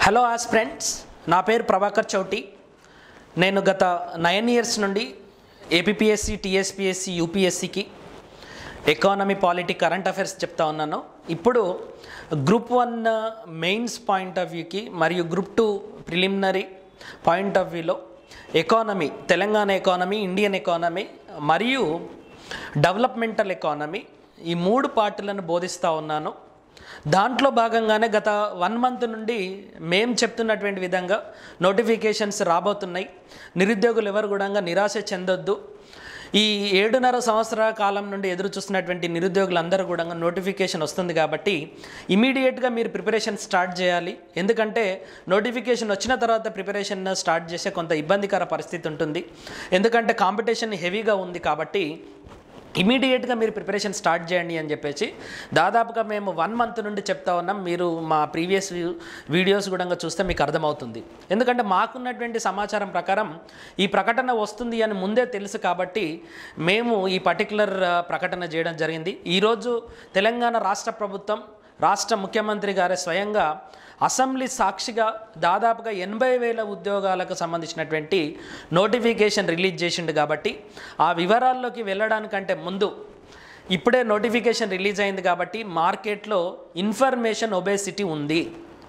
hello ఆస్ friends నా పేరు ప్రభాకర్ చౌటి నేను గత నైన్ ఇయర్స్ నుండి ఏపీఎస్సి టీఎస్పిఎస్సి యూపీఎస్సికి ఎకానమీ పాలిటీ కరెంట్ అఫైర్స్ చెప్తా ఉన్నాను ఇప్పుడు group one mains point of వ్యూకి మరియు group two preliminary point of వ్యూలో economy Telangana economy Indian economy మరియు డెవలప్మెంటల్ ఎకానమీ ఈ మూడు పార్టులను బోధిస్తూ ఉన్నాను దాంట్లో భాగంగానే గత వన్ మంత్ నుండి మేం చెప్తున్నటువంటి విధంగా నోటిఫికేషన్స్ రాబోతున్నాయి నిరుద్యోగులు ఎవరు కూడా నిరాశ చెందొద్దు ఈ ఏడున్నర సంవత్సరాల కాలం నుండి ఎదురు చూస్తున్నటువంటి నిరుద్యోగులందరూ కూడా నోటిఫికేషన్ వస్తుంది కాబట్టి ఇమీడియట్గా మీరు ప్రిపరేషన్ స్టార్ట్ చేయాలి ఎందుకంటే నోటిఫికేషన్ వచ్చిన తర్వాత ప్రిపరేషన్ స్టార్ట్ చేసే కొంత ఇబ్బందికర పరిస్థితి ఉంటుంది ఎందుకంటే కాంపిటీషన్ హెవీగా ఉంది కాబట్టి ఇమీడియట్గా మీరు ప్రిపరేషన్ స్టార్ట్ చేయండి అని చెప్పేసి దాదాపుగా మేము వన్ మంత్ నుండి చెప్తా ఉన్నాం మీరు మా ప్రీవియస్ వీడియోస్ కూడా చూస్తే మీకు అర్థమవుతుంది ఎందుకంటే మాకున్నటువంటి సమాచారం ప్రకారం ఈ ప్రకటన వస్తుంది అని ముందే తెలుసు కాబట్టి మేము ఈ పర్టికులర్ ప్రకటన చేయడం జరిగింది ఈరోజు తెలంగాణ రాష్ట్ర ప్రభుత్వం రాష్ట్ర ముఖ్యమంత్రి గారే స్వయంగా అసెంబ్లీ సాక్షిగా దాదాపుగా ఎనభై వేల ఉద్యోగాలకు సంబంధించినటువంటి నోటిఫికేషన్ రిలీజ్ చేసిండు కాబట్టి ఆ వివరాల్లోకి వెళ్ళడానికంటే ముందు ఇప్పుడే నోటిఫికేషన్ రిలీజ్ అయింది కాబట్టి మార్కెట్లో ఇన్ఫర్మేషన్ ఒబేసిటీ ఉంది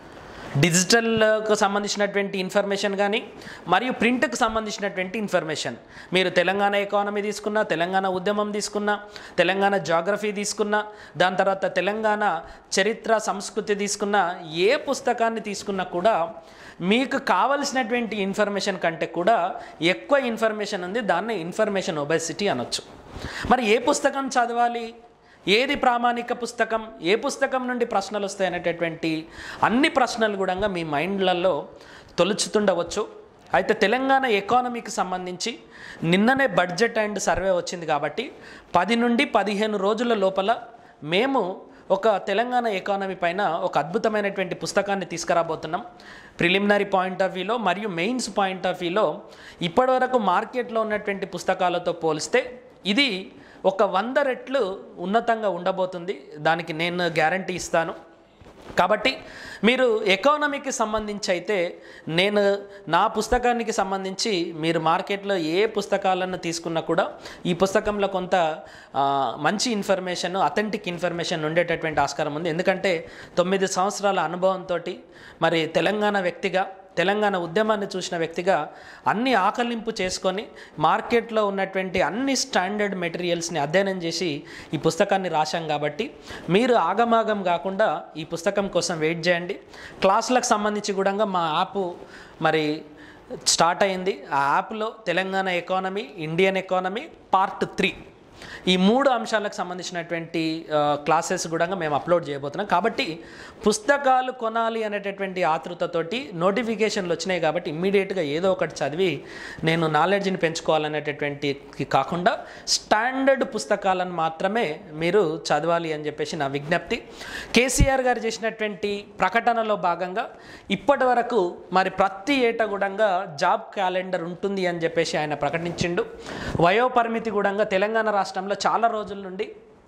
డిజిటల్కు సంబంధించినటువంటి ఇన్ఫర్మేషన్ కానీ మరియు ప్రింట్కి సంబంధించినటువంటి ఇన్ఫర్మేషన్ మీరు తెలంగాణ ఎకానమీ తీసుకున్నా తెలంగాణ ఉద్యమం తీసుకున్నా తెలంగాణ జాగ్రఫీ తీసుకున్నా దాని తర్వాత తెలంగాణ చరిత్ర సంస్కృతి తీసుకున్నా ఏ పుస్తకాన్ని తీసుకున్నా కూడా మీకు కావలసినటువంటి ఇన్ఫర్మేషన్ కంటే కూడా ఎక్కువ ఇన్ఫర్మేషన్ ఉంది దాన్ని ఇన్ఫర్మేషన్ ఒబెసిటీ అనొచ్చు మరి ఏ పుస్తకం చదవాలి ఏది ప్రామాణిక పుస్తకం ఏ పుస్తకం నుండి ప్రశ్నలు వస్తాయి అనేటటువంటి అన్ని ప్రశ్నలు కూడా మీ మైండ్లలో తొలుచుతుండవచ్చు అయితే తెలంగాణ ఎకానమీకి సంబంధించి నిన్ననే బడ్జెట్ అండ్ సర్వే వచ్చింది కాబట్టి పది నుండి పదిహేను రోజుల లోపల మేము ఒక తెలంగాణ ఎకానమీ పైన ఒక అద్భుతమైనటువంటి పుస్తకాన్ని తీసుకురాబోతున్నాం ప్రిలిమినరీ పాయింట్ ఆఫ్ వ్యూలో మరియు మెయిన్స్ పాయింట్ ఆఫ్ వ్యూలో ఇప్పటివరకు మార్కెట్లో ఉన్నటువంటి పుస్తకాలతో పోలిస్తే ఇది ఒక వంద రెట్లు ఉన్నతంగా ఉండబోతుంది దానికి నేను గ్యారంటీ ఇస్తాను కాబట్టి మీరు ఎకానమీకి సంబంధించి అయితే నేను నా పుస్తకానికి సంబంధించి మీరు మార్కెట్లో ఏ పుస్తకాలను తీసుకున్నా కూడా ఈ పుస్తకంలో కొంత ఆ, మంచి ఇన్ఫర్మేషన్ అథెంటిక్ ఇన్ఫర్మేషన్ ఉండేటటువంటి ఆస్కారం ఉంది ఎందుకంటే తొమ్మిది సంవత్సరాల అనుభవంతో మరి తెలంగాణ వ్యక్తిగా తెలంగాణ ఉద్యమాన్ని చూసిన వ్యక్తిగా అన్ని ఆకలింపు చేసుకొని మార్కెట్లో ఉన్నటువంటి అన్ని స్టాండర్డ్ మెటీరియల్స్ని అధ్యయనం చేసి ఈ పుస్తకాన్ని రాశాం కాబట్టి మీరు ఆగమాగం కాకుండా ఈ పుస్తకం కోసం వెయిట్ చేయండి క్లాసులకు సంబంధించి కూడా మా యాప్ మరి స్టార్ట్ అయింది ఆ యాప్లో Telangana economy Indian economy part three ఈ మూడు అంశాలకు సంబంధించినటువంటి ఆ, క్లాసెస్ కూడా మేము అప్లోడ్ చేయబోతున్నాం కాబట్టి పుస్తకాలు కొనాలి అనేటటువంటి ఆతృతతోటి నోటిఫికేషన్లు వచ్చినాయి కాబట్టి ఇమ్మీడియట్గా ఏదో ఒకటి చదివి నేను నాలెడ్జ్ని పెంచుకోవాలనేటటువంటి కాకుండా స్టాండర్డ్ పుస్తకాలను మాత్రమే మీరు చదవాలి అని చెప్పేసి నా విజ్ఞప్తి కేసీఆర్ గారు చేసినటువంటి ప్రకటనలో భాగంగా ఇప్పటి వరకు మరి ప్రతి ఏటా కూడా జాబ్ క్యాలెండర్ ఉంటుంది అని చెప్పేసి ఆయన ప్రకటించిండు వయోపరిమితి కూడా తెలంగాణ రాష్ట్రంలో చాలా రోజుల నుండి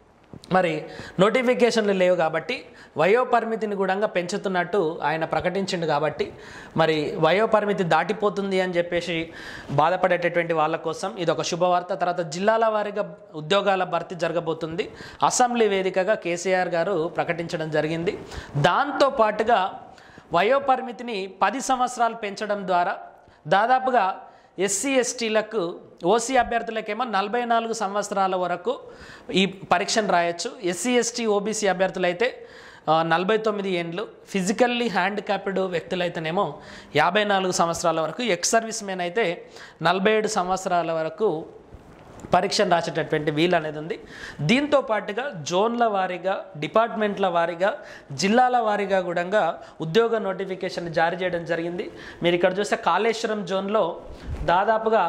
మరి నోటిఫికేషన్లు లేవు కాబట్టి వయోపరిమితిని కూడా పెంచుతున్నట్టు ఆయన ప్రకటించిండు కాబట్టి మరి వయోపరిమితి దాటిపోతుంది అని చెప్పేసి బాధపడేటటువంటి వాళ్ళ కోసం ఇది ఒక శుభవార్త తర్వాత జిల్లాల వారీగా ఉద్యోగాల భర్తీ జరగబోతుంది అసెంబ్లీ వేదికగా కేసీఆర్ గారు ప్రకటించడం జరిగింది దాంతో పాటుగా వయోపరిమితిని పది సంవత్సరాలు పెంచడం ద్వారా దాదాపుగా ఎస్సీ ఎస్టీలకు ఓసీ అభ్యర్థులకేమో నలభై నాలుగు సంవత్సరాల వరకు ఈ పరీక్షను రాయొచ్చు ఎస్సీ ఎస్టీ ఓబీసీ అభ్యర్థులైతే ఆ, నలభై తొమ్మిది ఏండ్లు ఫిజికల్లీ హ్యాండిక్యాప్డ్ వ్యక్తులైతేనేమో యాభై నాలుగు సంవత్సరాల వరకు ఎక్స్ సర్వీస్ మెన్ అయితే నలభై ఏడు సంవత్సరాల వరకు పరీక్షను రాసేటటువంటి వీలు అనేది ఉంది దీంతో పాటుగా జోన్ల వారీగా డిపార్ట్మెంట్ల వారీగా జిల్లాల వారీగా కూడా ఉద్యోగ నోటిఫికేషన్ జారీ చేయడం జరిగింది మీరు ఇక్కడ చూస్తే కాళేశ్వరం జోన్లో దాదాపుగా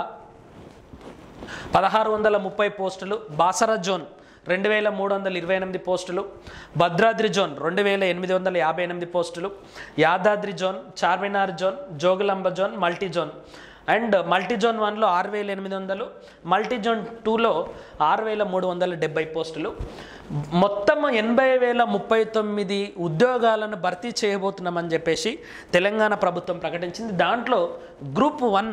పదహారు వందల ముప్పై పోస్టులు బాసర జోన్ రెండు వేల మూడు వందల ఇరవై ఎనిమిది పోస్టులు భద్రాద్రి జోన్ రెండు వేల ఎనిమిది వందల యాభై ఎనిమిది పోస్టులు Yadadri zone Charminar zone Jogulamba zone multi zone and multizone వన్లో ఆరు వేల ఎనిమిది వందలు మల్టీజోన్ టూలో ఆరు వేల మూడు వందల డెబ్బై పోస్టులు మొత్తం ఎనభై వేల ముప్పై తొమ్మిది ఉద్యోగాలను భర్తీ చేయబోతున్నామని చెప్పేసి తెలంగాణ ప్రభుత్వం ప్రకటించింది దాంట్లో గ్రూప్ వన్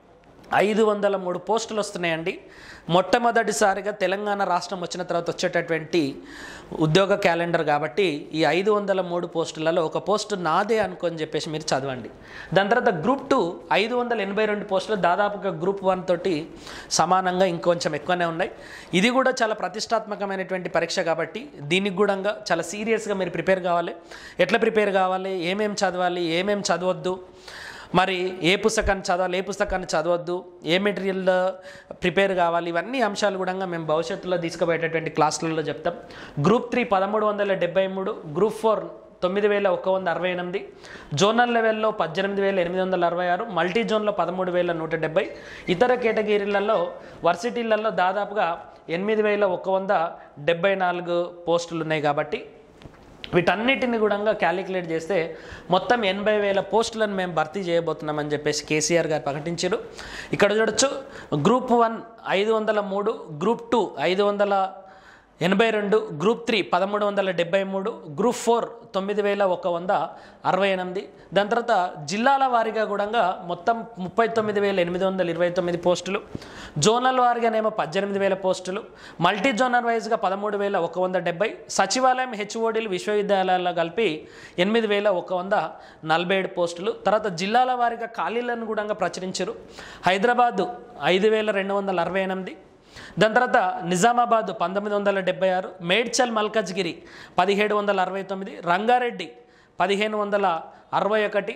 ఐదు వందల మూడు పోస్టులు వస్తున్నాయండి మొట్టమొదటిసారిగా తెలంగాణ రాష్ట్రం వచ్చిన తర్వాత వచ్చేటటువంటి ఉద్యోగ క్యాలెండర్ కాబట్టి ఈ ఐదు వందల మూడు పోస్టులలో ఒక పోస్టు నాదే అనుకొని చెప్పేసి మీరు చదవండి దాని తర్వాత గ్రూప్ టూ ఐదు వందల ఎనభై రెండు పోస్టులు దాదాపుగా గ్రూప్ వన్ తోటి సమానంగా ఇంకొంచెం ఎక్కువనే ఉన్నాయి ఇది కూడా చాలా ప్రతిష్టాత్మకమైనటువంటి పరీక్ష కాబట్టి దీనికి కూడా చాలా సీరియస్గా మీరు ప్రిపేర్ కావాలి ఎట్లా ప్రిపేర్ కావాలి ఏమేం చదవాలి ఏమేం చదవద్దు మరి ఏ పుస్తకాన్ని చదవాలి ఏ పుస్తకాన్ని చదవద్దు ఏ మెటీరియల్ ప్రిపేర్ కావాలి ఇవన్నీ అంశాలు కూడా మేము భవిష్యత్తులో తీసుకుపోయేటటువంటి క్లాసులలో చెప్తాం గ్రూప్ త్రీ పదమూడు వందల డెబ్బై మూడు గ్రూప్ ఫోర్ తొమ్మిది వేల ఒక వంద అరవై ఎనిమిది జోనల్ లెవెల్లో పద్దెనిమిది వేల ఎనిమిది వందల అరవై ఆరు మల్టీ జోన్లో పదమూడు వేల నూట డెబ్బై ఇతర కేటగిరీలలో వర్సిటీలలో దాదాపుగా ఎనిమిది వేల ఒక వంద డెబ్బై నాలుగు పోస్టులు ఉన్నాయి కాబట్టి వీటన్నిటిని కూడా క్యాలిక్యులేట్ చేస్తే మొత్తం ఎనభై వేల పోస్టులను మేము భర్తీ చేయబోతున్నామని చెప్పేసి కేసీఆర్ గారు ప్రకటించారు ఇక్కడ చూడొచ్చు గ్రూప్ వన్ ఐదు వందల మూడు గ్రూప్ టూ ఐదు వందల ఎనభై రెండు గ్రూప్ త్రీ పదమూడు వందల డెబ్బై మూడు గ్రూప్ ఫోర్ తొమ్మిది వేల ఒక వంద అరవై ఎనిమిది దాని తర్వాత జిల్లాల వారీగా కూడా మొత్తం ముప్పై తొమ్మిది వేల ఎనిమిది వందల ఇరవై తొమ్మిది పోస్టులు జోనల్ వారీగానేమో పద్దెనిమిది వేల పోస్టులు మల్టీ జోనల్ వైజ్గా పదమూడు వేల ఒక వంద డెబ్బై సచివాలయం హెచ్ఓడీలు విశ్వవిద్యాలయాల్లో కలిపి ఎనిమిది వేల ఒక వంద నలభై ఏడు పోస్టులు తర్వాత జిల్లాల వారీగా ఖాళీలను కూడా ప్రచురించారు హైదరాబాదు ఐదు వేల రెండు వందల అరవై ఎనిమిది దాని తర్వాత నిజామాబాద్ పంతొమ్మిది వందల డెబ్బై ఆరు మేడ్చల్ మల్కజ్గిరి పదిహేడు వందల అరవై తొమ్మిది రంగారెడ్డి పదిహేను వందల అరవై ఒకటి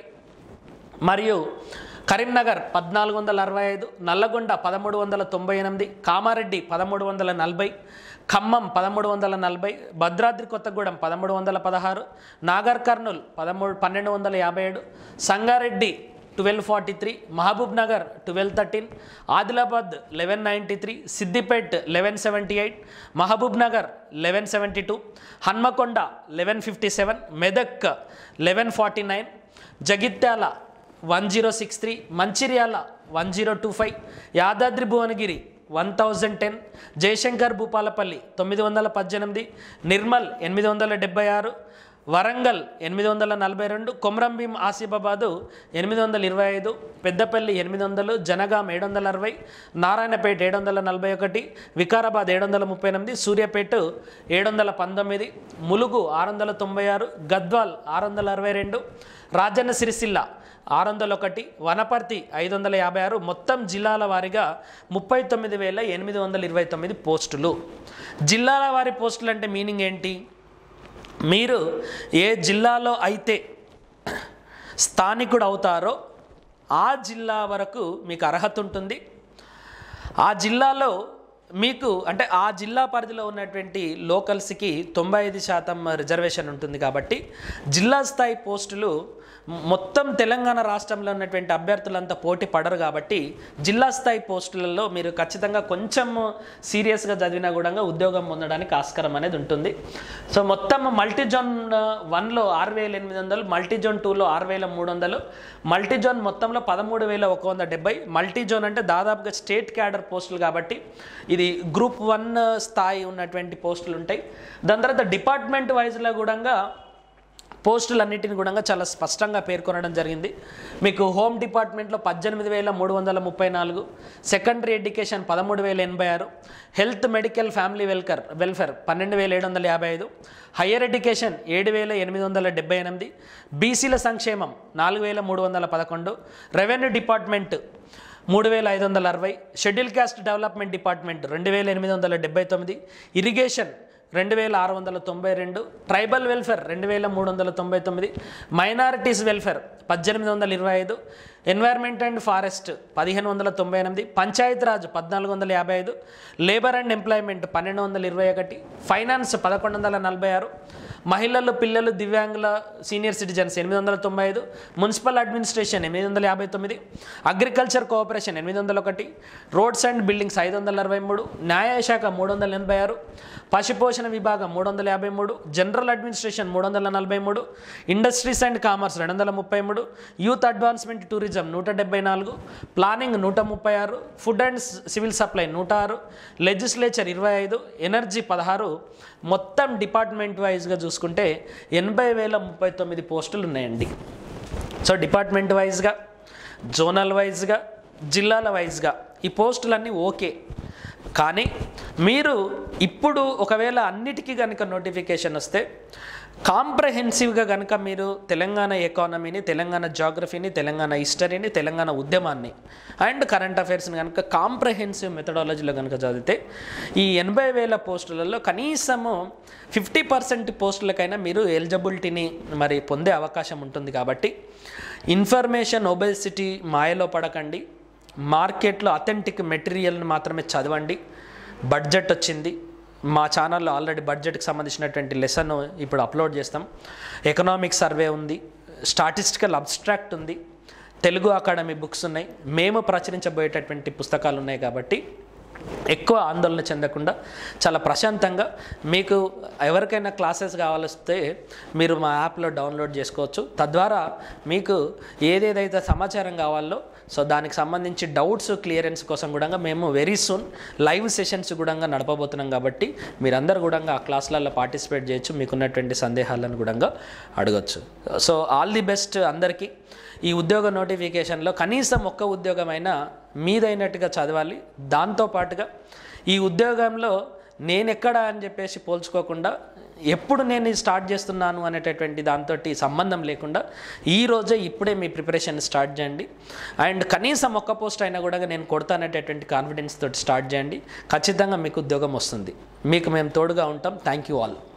మరియు కరీంనగర్ పద్నాలుగు వందల అరవై ఐదు నల్లగొండ పదమూడు వందల తొంభై ఎనిమిది కామారెడ్డి పదమూడు వందల నలభై ఖమ్మం పదమూడు వందల నలభై భద్రాద్రి కొత్తగూడెం పదమూడు వందల పదహారు నాగర్ కర్నూల్ పదమూడు పన్నెండు వందల యాభై ఏడు Sangareddy twelve forty three Mahabubnagar twelve thirteen Adilabad eleven ninety three Siddipet eleven seventy eight Mahabubnagar eleven seventy two Hanamkonda eleven fifty seven Medak eleven forty nine Jagtial one zero six three Mancherial one zero two five Yadadri Bhuvanagiri one thousand ten Jayashankar Bhupalpally తొమ్మిది వందల పద్దెనిమిది నిర్మల్ ఎనిమిది వందల డెబ్బై ఆరు వరంగల్ ఎనిమిది వందల నలభై రెండు కొమరంభీం ఆసిఫాబాదు ఎనిమిది వందల ఇరవై ఐదు పెద్దపల్లి ఎనిమిది వందలు జనగాం ఏడు వందల అరవై నారాయణపేట ఏడు వందల నలభై ఒకటి వికారాబాద్ ఏడు వందల ముప్పై ఎనిమిది సూర్యాపేట ఏడు వందల పంతొమ్మిది ములుగు ఆరు వందల తొంభై ఆరు గద్వాల్ ఆరు వందల అరవై రెండు రాజన్న సిరిసిల్ల ఆరు వందల ఒకటి వనపర్తి ఐదు వందల యాభై ఆరు మొత్తం జిల్లాల వారీగా ముప్పై తొమ్మిది వేల ఎనిమిది వందల ఇరవై తొమ్మిది పోస్టులు జిల్లాల వారి పోస్టులు అంటే మీనింగ్ ఏంటి మీరు ఏ జిల్లాలో అయితే స్థానికుడు అవుతారో ఆ జిల్లా వరకు మీకు అర్హత ఉంటుంది ఆ జిల్లాలో మీకు అంటే ఆ జిల్లా పరిధిలో ఉన్నటువంటి లోకల్స్కి తొంభై ఐదు శాతం రిజర్వేషన్ ఉంటుంది కాబట్టి జిల్లా స్థాయి పోస్టులు మొత్తం తెలంగాణ రాష్ట్రంలో ఉన్నటువంటి అభ్యర్థులంతా పోటీ పడరు కాబట్టి జిల్లా స్థాయి పోస్టులలో మీరు ఖచ్చితంగా కొంచెం సీరియస్గా చదివినా కూడా ఉద్యోగం పొందడానికి ఆస్కారం అనేది ఉంటుంది సో మొత్తం మల్టీజోన్ వన్లో ఆరు వేల ఎనిమిది వందలు మల్టీజోన్ టూలో ఆరు వేల మూడు వందలు మల్టీజోన్ మొత్తంలో పదమూడు వేల ఒక వంద డెబ్బై మల్టీజోన్ అంటే దాదాపుగా స్టేట్ క్యాడర్ పోస్టులు కాబట్టి ఇది గ్రూప్ వన్ స్థాయి ఉన్నటువంటి పోస్టులు ఉంటాయి దాని తర్వాత డిపార్ట్మెంట్ వైజ్లో కూడా పోస్టులన్నిటిని కూడా చాలా స్పష్టంగా పేర్కొనడం జరిగింది మీకు హోమ్ డిపార్ట్మెంట్లో పద్దెనిమిది వేల మూడు వందల ముప్పై నాలుగు సెకండరీ ఎడ్యుకేషన్ పదమూడు వేల ఎనభై ఆరు హెల్త్ మెడికల్ ఫ్యామిలీ వెల్కర్ వెల్ఫేర్ పన్నెండు వేల ఏడు వందల యాభై ఐదు హయ్యర్ ఎడ్యుకేషన్ ఏడు వేల ఎనిమిది వందల డెబ్బై ఎనిమిది బీసీల సంక్షేమం నాలుగు వేల మూడు వందల పదకొండు రెవెన్యూ డిపార్ట్మెంట్ మూడు వేల ఐదు వందల అరవై షెడ్యూల్ క్యాస్ట్ డెవలప్మెంట్ డిపార్ట్మెంట్ రెండు వేల ఎనిమిది వందల డెబ్బై తొమ్మిది ఇరిగేషన్ రెండు వేల ఆరు వందల తొంభై రెండు ట్రైబల్ వెల్ఫేర్ రెండు వేల మూడు వందల తొంభై తొమ్మిది మైనారిటీస్ వెల్ఫేర్ పద్దెనిమిది వందల ఇరవై ఐదు ఎన్వైర్న్మెంట్ అండ్ ఫారెస్ట్ పదిహేను వందల తొంభై ఎనిమిది పంచాయతీరాజ్ పద్నాలుగు వందల యాభై ఐదు లేబర్ అండ్ ఎంప్లాయ్మెంట్ పన్నెండు వందల ఇరవై ఒకటి ఫైనాన్స్ పదకొండు వందల నలభై ఆరు మహిళలు పిల్లలు దివ్యాంగుల సీనియర్ సిటిజన్స్ ఎనిమిది వందల తొంభై ఐదు మున్సిపల్ అడ్మినిస్ట్రేషన్ ఎనిమిది వందల యాభై తొమ్మిది అగ్రికల్చర్ కోఆపరేషన్ ఎనిమిది వందల ఒకటి రోడ్స్ అండ్ బిల్డింగ్స్ ఐదు వందల అరవై మూడు న్యాయశాఖ మూడు వందల ఎనభై ఆరు పశుపోషణ విభాగం మూడు వందల యాభై మూడు జనరల్ అడ్మినిస్ట్రేషన్ మూడు వందల నలభై మూడు ఇండస్ట్రీస్ అండ్ కామర్స్ రెండు వందల ముప్పై మూడు యూత్ అడ్వాన్స్మెంట్ టూరిజం నూట డెబ్బై నాలుగు ప్లానింగ్ నూట ముప్పై ఆరు ఫుడ్ అండ్ సివిల్ సప్లై నూట ఆరు లెజిస్లేచర్ ఇరవై ఐదు ఎనర్జీ పదహారు మొత్తం డిపార్ట్మెంట్ వైజ్గా చూసుకుంటే ఎనభై వేల ముప్పై తొమ్మిది పోస్టులు ఉన్నాయండి సో డిపార్ట్మెంట్ వైజ్గా జోనల్ వైజ్గా జిల్లాల వైజ్గా ఈ పోస్టులన్నీ ఓకే కానీ మీరు ఇప్పుడు ఒకవేళ అన్నిటికీ కనుక నోటిఫికేషన్ వస్తే కాంప్రహెన్సివ్గా కనుక మీరు తెలంగాణ ఎకానమీని తెలంగాణ జాగ్రఫీని తెలంగాణ హిస్టరీని తెలంగాణ ఉద్యమాన్ని అండ్ కరెంట్ అఫైర్స్ని కనుక కాంప్రహెన్సివ్ మెథడాలజీలో కనుక చదివితే ఈ ఎనభై వేల పోస్టులలో కనీసము ఫిఫ్టీ పర్సెంట్ పోస్టులకైనా మీరు ఎలిజిబిలిటీని మరి పొందే అవకాశం ఉంటుంది కాబట్టి ఇన్ఫర్మేషన్ ఒబెసిటీ మాయలో పడకండి మార్కెట్లో అథెంటిక్ మెటీరియల్ని మాత్రమే చదవండి బడ్జెట్ వచ్చింది మా ఛానల్లో ఆల్రెడీ బడ్జెట్కి సంబంధించినటువంటి లెసన్ ఇప్పుడు అప్లోడ్ చేస్తాం ఎకనామిక్ సర్వే ఉంది స్టాటిస్టికల్ అబ్స్ట్రాక్ట్ ఉంది తెలుగు అకాడమీ బుక్స్ ఉన్నాయి మేము ప్రచురించబోయేటటువంటి పుస్తకాలు ఉన్నాయి కాబట్టి ఎక్కువ ఆందోళన చెందకుండా చాలా ప్రశాంతంగా మీకు ఎవరికైనా క్లాసెస్ కావాలిస్తే మీరు మా యాప్లో డౌన్లోడ్ చేసుకోవచ్చు తద్వారా మీకు ఏదేదైతే సమాచారం కావాలో సో దానికి సంబంధించి డౌట్స్ క్లియరెన్స్ కోసం కూడా మేము వెరీ సూన్ లైవ్ సెషన్స్ కూడా నడపబోతున్నాం కాబట్టి మీరందరూ కూడా ఆ క్లాసులలో పార్టిసిపేట్ చేయొచ్చు మీకున్నటువంటి సందేహాలను కూడా అడగచ్చు సో ఆల్ ది బెస్ట్ అందరికీ ఈ ఉద్యోగ నోటిఫికేషన్లో కనీసం ఒక్క ఉద్యోగమైనా మీదైనట్టుగా చదవాలి దాంతోపాటుగా ఈ ఉద్యోగంలో నేను ఎక్కడ అని చెప్పేసి పోల్చుకోకుండా ఎప్పుడు నేను ఇది స్టార్ట్ చేస్తున్నాను అనేటటువంటి దాంతో సంబంధం లేకుండా ఈ రోజే ఇప్పుడే మీ ప్రిపరేషన్ స్టార్ట్ చేయండి అండ్ కనీసం ఒక్క పోస్ట్ అయినా కూడా నేను కొడతానేటటువంటి కాన్ఫిడెన్స్ తోటి స్టార్ట్ చేయండి ఖచ్చితంగా మీకు ఉద్యోగం వస్తుంది మీకు మేము తోడుగా ఉంటాం థ్యాంక్ యూ ఆల్